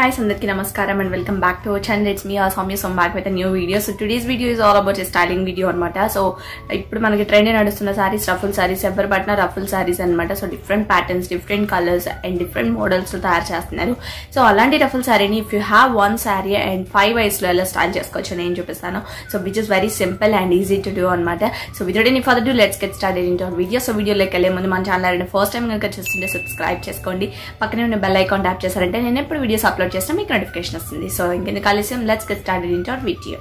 guys, అందరికీ నమస్కారం and welcome back to our channel it's me uh Soumya Som back with new video so today's video is all about styling video అనమాట so ఇప్పుడు మనకి trend నడుస్తున్న saris ruffle saris ఎవరు పట్టిన ruffle saris అనమాట so different patterns different colours and different models తయారు చేస్తున్నారు so అలాంటి రఫుల్ సారీని if you have one sari and five వైస్లో ఎలా స్టైల్ చేసుకోవచ్చు నేను చూపిస్తాను so which is very simple and easy to do అనమాట so without any further do let's get start into video so వీడియోలోకి వెళ్ళే ముందు మన ఛానల్ ఫస్ట్ టైం కనుక చూస్తుంటే సబ్స్క్రైబ్ చేసుకోండి పక్కనే ఉన్న బెల్ ఐకాన్ ట్యాప్ చేశారంటే నేను ఎప్పుడు వీడియోస్ అప్లోడ్ చేసినా మీకు నోటిఫికేషన్ వస్తుంది సో ఇంకెందుకు ఆలస్యం let's get start into video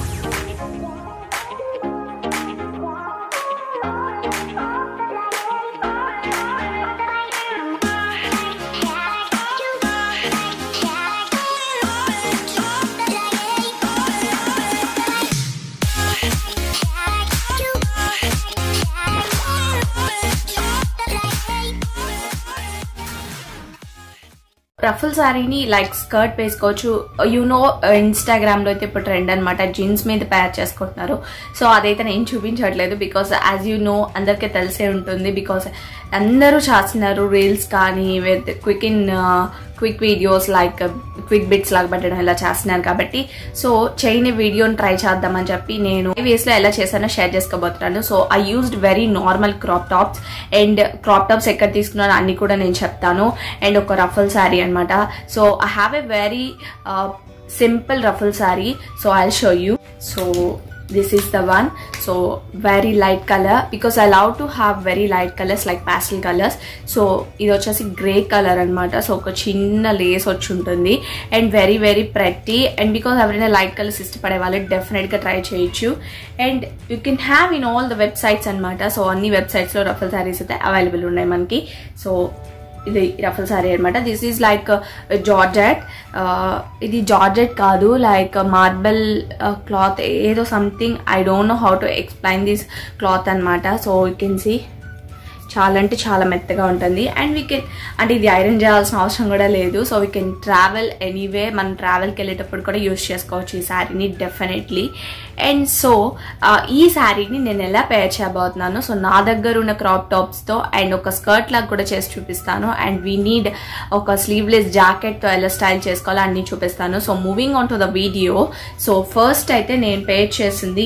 ruffle శారీని లైక్ స్కర్ట్ వేసుకోవచ్చు యూనో ఇన్స్టాగ్రామ్లో అయితే ఇప్పుడు ట్రెండ్ అనమాట జీన్స్ మీద తయారు చేసుకుంటున్నారు సో అదైతే నేను చూపించట్లేదు బికాస్ యాజ్ యూ నో అందరికీ తెలిసే ఉంటుంది బికాస్ అందరూ చేస్తున్నారు రీల్స్ కానీ with quick in quick videos like quick bits లాగా పెట్టడం ఇలా చేస్తున్నారు కాబట్టి సో చేయని వీడియోని ట్రై చేద్దామని చెప్పి నేను వేస్లో ఎలా చేశానో షేర్ చేసుకోబోతున్నాను so I used very normal crop tops and crop tops ఎక్కడ తీసుకున్నాను అన్ని కూడా నేను చెప్తాను అండ్ ఒక రఫల్ శారీ అనమాట so I have a very simple ruffle sari so I show you so this is the one so very light colour because I love to have very light colours like pastel colours so ఇది వచ్చేసి grey colour అనమాట so ఒక చిన్న lace వచ్చి ఉంటుంది and very very pretty and because ఎవరైనా light colours ఇష్టపడే వాళ్ళు డెఫినెట్గా ట్రై చేయొచ్చు and you can have in all the websites అనమాట సో అన్ని వెబ్సైట్స్లో రఫల్ శారీస్ అయితే అవైలబుల్ ఉన్నాయి మనకి సో ఇది రఫల్ సారీ అనమాట దిస్ ఈజ్ లైక్ జార్జెట్ ఇది జార్జెట్ కాదు లైక్ మార్బల్ క్లాత్ ఏదో something I don't know how to explain this cloth అనమాట సో యూ కెన్ సీ చాలా అంటే చాలా మెత్తగా ఉంటుంది అండ్ వీ కెన్ అంటే ఇది ఐరన్ చేయాల్సిన అవసరం కూడా లేదు so we can travel anyway మనం ట్రావెల్కి వెళ్ళేటప్పుడు కూడా యూస్ చేసుకోవచ్చు ఈ శారీని డెఫినెట్లీ అండ్ సో ఈ శారీని నేను ఎలా పేర్ చేయబోతున్నాను సో నా దగ్గర ఉన్న క్రాప్ టాప్స్తో అండ్ ఒక స్కర్ట్ లాగా కూడా చేసి చూపిస్తాను అండ్ వీ నీడ్ ఒక స్లీవ్లెస్ జాకెట్తో ఎలా స్టైల్ చేసుకోవాలో అన్నీ చూపిస్తాను so moving on to the video so first అయితే నేను పేర్ చేసింది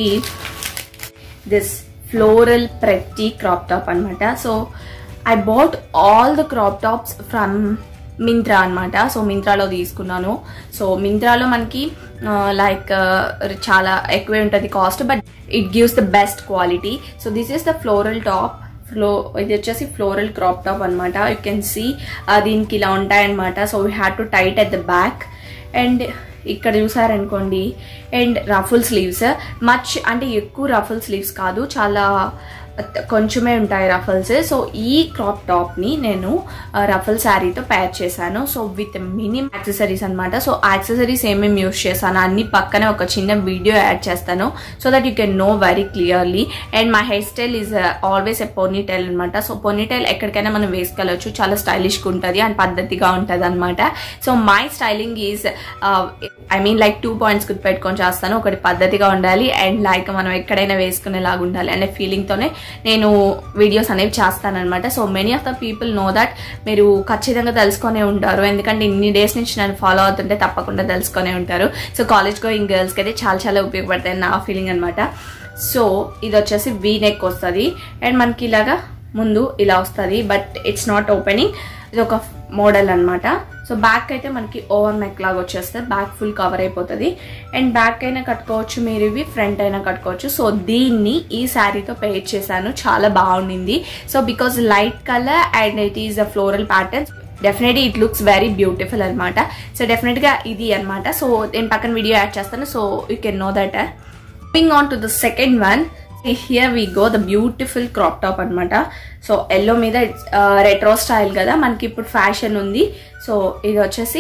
this floral pretty crop top అనమాట so I bought all the crop tops from Myntra అనమాట సో మింత్రాలో తీసుకున్నాను సో మింత్రాలో మనకి లైక్ చాలా ఎక్కువే ఉంటుంది cost but it gives the best quality so this is the floral top flow ఇది వచ్చేసి ఫ్లోరల్ క్రాప్ టాప్ అనమాట యూ కెన్ సీ దీనికి ఇలా ఉంటాయన్నమాట so we had to tight at the back and ఇక్కడ చూసారనుకోండి అండ్ రఫుల్ స్లీవ్స్ మచ్ అంటే ఎక్కువ రఫుల్ స్లీవ్స్ కాదు చాలా కొంచెమే ఉంటాయి రఫల్స్ సో ఈ క్రాప్ టాప్ని నేను రఫల్ శారీతో ప్యాక్ చేశాను సో విత్ మినిమం యాక్సెసరీస్ అనమాట సో యాక్సెసరీస్ ఏమేమి యూస్ చేశాను అన్ని పక్కనే ఒక చిన్న వీడియో యాడ్ చేస్తాను so that you can know very clearly and my hairstyle is always a ponytail అనమాట సో పోనీ టైల్ ఎక్కడికైనా మనం వేసుకెళ్ళచ్చు చాలా స్టైలిష్గా ఉంటుంది అండ్ పద్ధతిగా ఉంటుంది అనమాట so my styling is I mean like two points గుర్తుపెట్టుకొని చేస్తాను ఒకటి పద్ధతిగా ఉండాలి అండ్ లైక్ మనం ఎక్కడైనా వేసుకునేలాగా ఉండాలి అనే ఫీలింగ్తోనే నేను వీడియోస్ అనేవి చేస్తానమాట so many of the people know that మీరు ఖచ్చితంగా తెలుసుకొనే ఉంటారు ఎందుకంటే ఇన్ని డేస్ నుంచి నన్ను ఫాలో అవుతుంటే తప్పకుండా తెలుసుకొనే ఉంటారు సో కాలేజ్ గోయింగ్ గర్ల్స్కి అయితే చాలా చాలా ఉపయోగపడతాయి నా ఫీలింగ్ అనమాట సో ఇది వచ్చేసి వీ నెక్ వస్తుంది అండ్ మనకి ఇలాగా ముందు ఇలా వస్తుంది బట్ ఇట్స్ నాట్ ఓపెనింగ్ ఇది ఒక మోడల్ అనమాట సో బ్యాక్ అయితే మనకి ఓవర్ నెక్ లాగా వచ్చేస్తుంది బ్యాక్ ఫుల్ కవర్ అయిపోతుంది అండ్ బ్యాక్ అయినా కట్టుకోవచ్చు మీరు ఇవి ఫ్రంట్ అయినా కట్టుకోవచ్చు సో దీన్ని ఈ శారీతో పేర్ చేశాను చాలా బాగుండింది so because light colour and it is a floral pattern definitely it looks very beautiful అనమాట సో డెఫినెట్గా ఇది అనమాట సో నేను పక్కన వీడియో యాడ్ చేస్తాను so you can know that moving on to the second one here we go the beautiful crop top అనమాట so yellow మీద retro style కదా మనకి ఇప్పుడు ఫ్యాషన్ ఉంది సో ఇది వచ్చేసి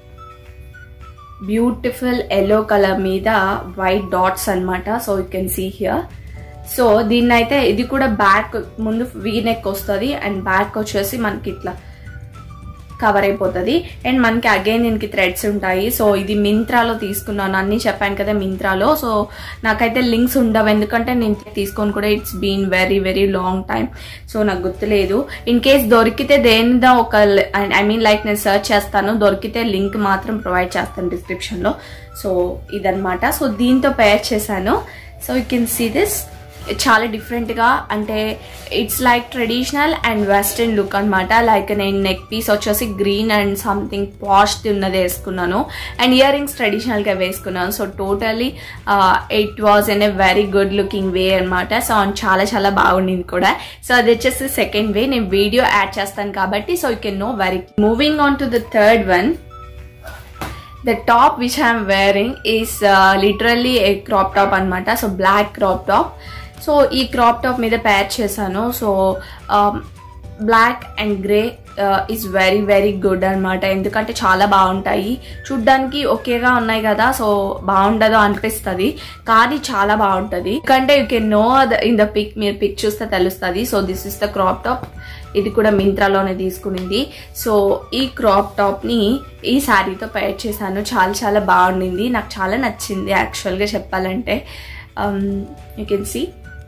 బ్యూటిఫుల్ ఎల్లో కలర్ మీద వైట్ డాట్స్ అనమాట so you can see here so దీన్ని అయితే ఇది కూడా బ్యాక్ ముందు వీ నెక్ వస్తుంది అండ్ బ్యాక్ వచ్చేసి మనకి ఇట్లా కవర్ అయిపోతుంది అండ్ మనకి అగైన్ దీనికి థ్రెడ్స్ ఉంటాయి సో ఇది మింత్రాలో తీసుకున్నాను అన్ని చెప్పాను కదా మింత్రాలో సో నాకైతే లింక్స్ ఉండవు ఎందుకంటే నేను తీసుకొని కూడా it's been very very long time so నాకు గుర్తులేదు ఇన్ కేస్ దొరికితే దేనిదో ఒక ఐ మీన్ లైక్ నేను సర్చ్ చేస్తాను దొరికితే లింక్ మాత్రం ప్రొవైడ్ చేస్తాను డిస్క్రిప్షన్లో సో ఇదనమాట సో దీంతో పేర్ చేశాను so you can see this చాలా డిఫరెంట్గా అంటే it's like traditional and western look అనమాట లైక్ నేను నెక్ పీస్ వచ్చేసి గ్రీన్ అండ్ సంథింగ్ పాష్ ఉన్నది వేసుకున్నాను అండ్ ఇయర్ రింగ్స్ ట్రెడిషనల్గా వేసుకున్నాను so totally it was an a very good looking way అనమాట సో చాలా చాలా బాగుండింది కూడా సో అది వచ్చేసి సెకండ్ వే నేను వీడియో యాడ్ చేస్తాను కాబట్టి so you can know very moving on to the third one the top which i'm wearing is uh, literally a crop top అనమాట so black crop top so ఈ crop top మీద patch చేశాను so black and grey is very very good అనమాట ఎందుకంటే చాలా బాగుంటాయి చూడ్డానికి ఒకేగా ఉన్నాయి కదా సో బాగుండదు అనిపిస్తుంది కానీ చాలా బాగుంటుంది ఎందుకంటే you can know in the pic మీరు పిక్ చూస్తే తెలుస్తుంది so this is the crop top ఇది కూడా మింత్రాలోనే తీసుకునింది సో ఈ క్రాప్ టాప్ని ఈ శారీతో పేర్ చేశాను చాలా చాలా బాగుండింది నాకు చాలా నచ్చింది యాక్చువల్గా చెప్పాలంటే you can see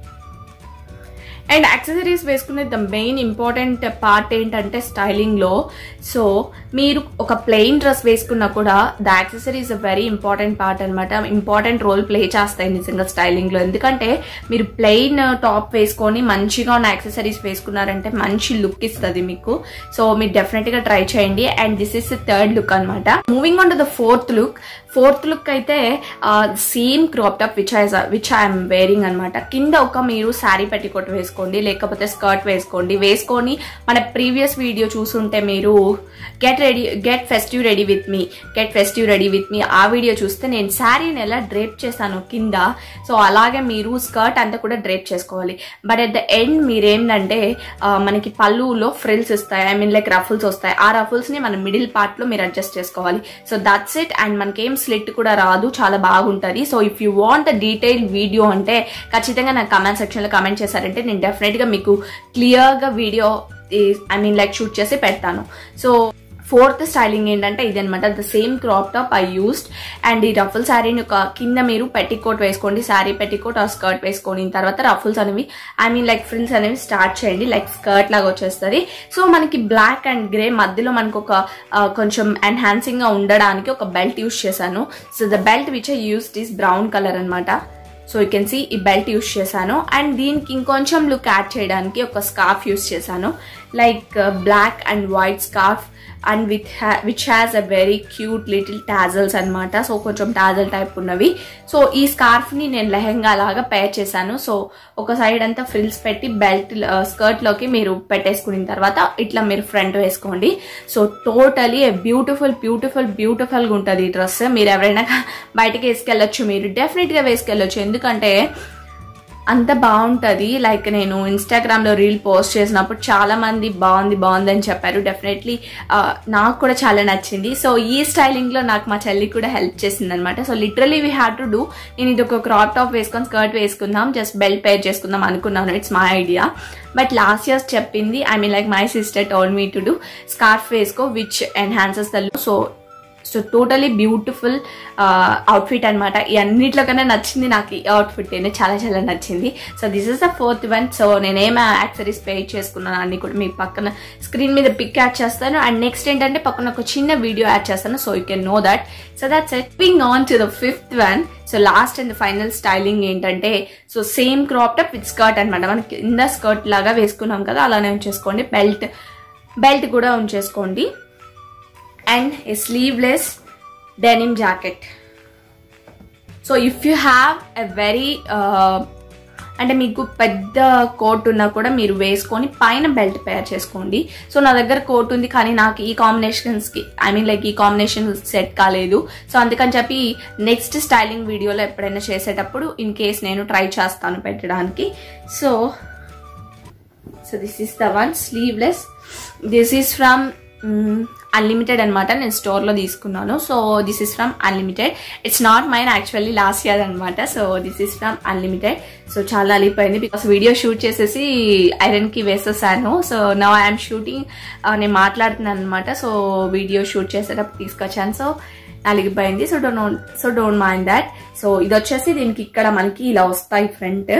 and accessories వేసుకునే ద మెయిన్ ఇంపార్టెంట్ పార్ట్ ఏంటంటే స్టైలింగ్లో సో మీరు ఒక ప్లెయిన్ డ్రెస్ వేసుకున్నా కూడా the accessories uh very important part అనమాట ఇంపార్టెంట్ రోల్ ప్లే చేస్తాయి నిజంగా స్టైలింగ్లో ఎందుకంటే మీరు ప్లెయిన్ టాప్ వేసుకొని మంచిగా ఉన్న యాక్సెసరీస్ వేసుకున్నారంటే మంచి లుక్ ఇస్తుంది మీకు సో మీరు డెఫినెట్గా ట్రై చేయండి and this is third look అనమాట moving on to the fourth look fourth look అయితే same crop top which I which I'm wearing అనమాట కింద ఒక మీరు శారీ పెట్టికోట్ వేసుకోండి లేకపోతే స్కర్ట్ వేసుకోండి వేసుకొని మన ప్రీవియస్ వీడియో చూసుంటే మీరు get ready get festive ready with me get festive ready with me ఆ వీడియో చూస్తే నేను శారీని ఎలా డ్రేప్ చేశాను కింద సో అలాగే మీరు స్కర్ట్ అంతా కూడా డ్రేప్ చేసుకోవాలి బట్ అట్ ద ఎండ్ మీరేంటంటే మనకి పళ్ళులో ఫ్రిల్స్ వస్తాయి ఐ మీన్ లైక్ రఫుల్స్ వస్తాయి ఆ రఫుల్స్ని మన మిడిల్ పార్ట్లో మీరు అడ్జస్ట్ చేసుకోవాలి సో దట్స్ ఇట్ అండ్ మనకేం స్లిట్ కూడా రాదు చాలా బాగుంటుంది so if you want the detail video అంటే ఖచ్చితంగా నాకు కమెంట్ సెక్షన్లో కమెంట్ చేశారంటే నేను డెఫినెట్గా మీకు క్లియర్గా video I mean like shoot చేసి పెడతాను సో ఫోర్త్ స్టైలింగ్ ఏంటంటే ఇదనమాట the same crop top I used and ఈ రఫుల్ శారీని ఒక కింద మీరు పెట్టికోట్ వేసుకోండి శారీ పెట్టికోట్ ఆ స్కర్ట్ వేసుకొని తర్వాత రఫుల్స్ అనేవి ఐ మీన్ లైక్ ఫ్రిల్స్ అనేవి స్టార్ట్ చేయండి లైక్ స్కర్ట్ లాగా వచ్చేస్తుంది సో మనకి బ్లాక్ అండ్ గ్రే మధ్యలో మనకు ఒక కొంచెం ఎన్హాన్సింగ్ గా ఉండడానికి ఒక బెల్ట్ యూస్ చేశాను so the belt which I used is brown colour అనమాట సో యూ కెన్ సీ ఈ బెల్ట్ యూస్ చేశాను అండ్ దీనికి ఇంకొంచెం లుక్ యాడ్ చేయడానికి ఒక స్కార్ఫ్ యూస్ చేశాను like black and white scarf and with which has a very cute little tassels అనమాట so కొంచెం టాజల్ టైప్ ఉన్నవి సో ఈ స్కార్ఫ్ని నేను లెహెంగా లాగా పేర్ చేశాను సో ఒక సైడ్ అంతా ఫ్రిల్స్ పెట్టి బెల్ట్ స్కర్ట్లోకి మీరు పెట్టేసుకున్న తర్వాత ఇట్లా మీరు ఫ్రంట్ వేసుకోండి సో టోటలీ బ్యూటిఫుల్ బ్యూటిఫుల్ బ్యూటిఫుల్గా ఉంటుంది ఈ డ్రెస్ మీరు ఎవరైనా బయటకి వేసుకెళ్ళొచ్చు మీరు డెఫినెట్గా వేసుకెళ్ళొచ్చు ఎందుకంటే అంత బాగుంటుంది లైక్ నేను ఇన్స్టాగ్రామ్లో రీల్ పోస్ట్ చేసినప్పుడు చాలా మంది బాగుంది బాగుంది అని చెప్పారు డెఫినెట్లీ నాకు కూడా చాలా నచ్చింది సో ఈ స్టైలింగ్లో నాకు మా చెల్లి కూడా హెల్ప్ చేసింది అనమాట so literally we have to do నేను ఇది ఒక క్రాప్ టాప్ వేసుకొని స్కర్ట్ వేసుకుందాం జస్ట్ బెల్ట్ పేర్ చేసుకుందాం అనుకున్నాను it's my idea but last years చెప్పింది I mean like my sister told me to do scarf వేసుకో which enhances the look so so totally beautiful outfit అనమాట ఈ అన్నిట్లో కన్నా నచ్చింది నాకు ఈ అవుట్ఫిట్ అనేది చాలా చాలా నచ్చింది so this is the fourth one so నేనేం యాక్సరీస్ పే చేసుకున్నాను అన్ని కూడా మీ పక్కన స్క్రీన్ మీద పిక్ యాడ్ చేస్తాను అండ్ నెక్స్ట్ ఏంటంటే పక్కన ఒక చిన్న వీడియో యాడ్ చేస్తాను so you can know that so that's it ping on to the fifth one so last and final styling ఏంటంటే so same crop top with skirt అనమాట మనకి కింద స్కర్ట్ లాగా వేసుకున్నాం కదా అలానే ఉంచేసుకోండి బెల్ట్ బెల్ట్ కూడా ఉంచేసుకోండి and a sleeveless denim jacket so if you have a very అంటే మీకు పెద్ద కోట్ ఉన్నా కూడా మీరు వేసుకొని పైన బెల్ట్ పేర్ చేసుకోండి సో నా దగ్గర కోట్ ఉంది కానీ నాకు ఈ కాంబినేషన్స్కి ఐ మీన్ లైక్ ఈ కాంబినేషన్ సెట్ కాలేదు సో అందుకని చెప్పి నెక్స్ట్ స్టైలింగ్ వీడియోలో ఎప్పుడైనా చేసేటప్పుడు ఇన్ కేస్ నేను ట్రై చేస్తాను పెట్టడానికి so so this is the one sleeveless this is from Unlimited అనమాట నేను స్టోర్లో తీసుకున్నాను so this is from Unlimited it's not mine actually last year అనమాట so this is from Unlimited so చాలా అలిపోయింది బికాస్ వీడియో షూట్ చేసేసి ఐరన్కి వేసేసాను so నా ఐఎమ్ షూటింగ్ నేను మాట్లాడుతున్నాను అనమాట సో వీడియో షూట్ చేసేటప్పుడు తీసుకొచ్చాను సో నలిగిపోయింది so don't so don't mind that so ఇది వచ్చేసి దీనికి ఇక్కడ మనకి ఇలా వస్తాయి front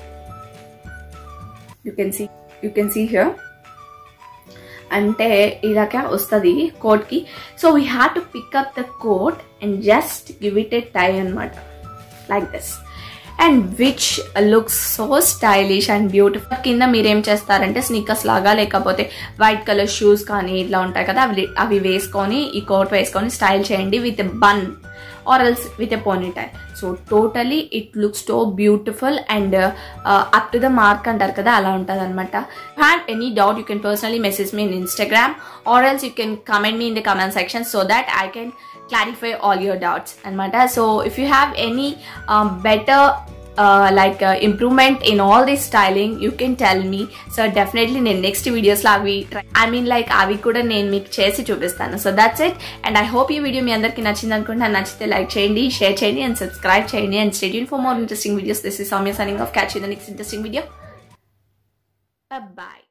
you can see you can see here అంటే ఇలాగా వస్తుంది కోట్కి so we have to pick up the coat and just give it a tie అనమాట like this and which looks so stylish and beautiful కింద మీరేం చేస్తారంటే sneakers లాగా లేకపోతే వైట్ కలర్ షూస్ కానీ ఇట్లా ఉంటాయి కదా అవి అవి వేసుకొని ఈ కోట్ వేసుకొని స్టైల్ చేయండి with bun or else with a ponytail so totally it looks so beautiful and up to the mark అంటారు కదా అలా ఉంటుంది అనమాట have any doubt you can personally message me in Instagram or else you can comment me in the comment section so that I can clarify all your doubts అనమాట so if you have any better like improvement in all this styling you can tell me so definitely నేను next వీడియోస్లో అవి I mean like అవి కూడా నేను మీకు చేసి చూపిస్తాను so that's it and I hope ఈ వీడియో మీ అందరికీ నచ్చింది అనుకుంటే నచ్చితే లైక్ చేయండి షేర్ చేయండి అండ్ సబ్స్క్రైబ్ చేయండి and stay for more interesting videos this is Soumya signing off catch the next interesting video bye